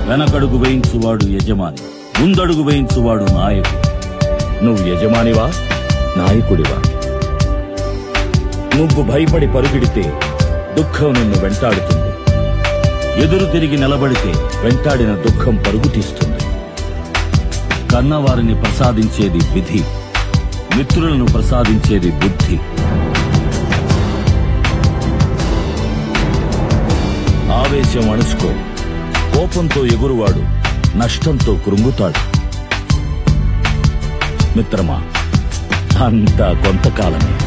వెనకడుగు వేయించువాడు యజమాని ముందడుగు వేయించువాడు నాయకుడు నువ్వు యజమానివా నాయకుడివా నువ్వు భయపడి పరుగిడితే దుఃఖం నిన్ను వెంటాడుతుంది ఎదురు తిరిగి నిలబడితే వెంటాడిన దుఃఖం పరుగు తీస్తుంది కన్నవారిని ప్రసాదించేది విధి మిత్రులను ప్రసాదించేది బుద్ధి ఆవేశం అణుచుకో కోపంతో ఎగురువాడు నష్టంతో కృంగుతాడు మిత్రమా అంతా కొంతకాలమే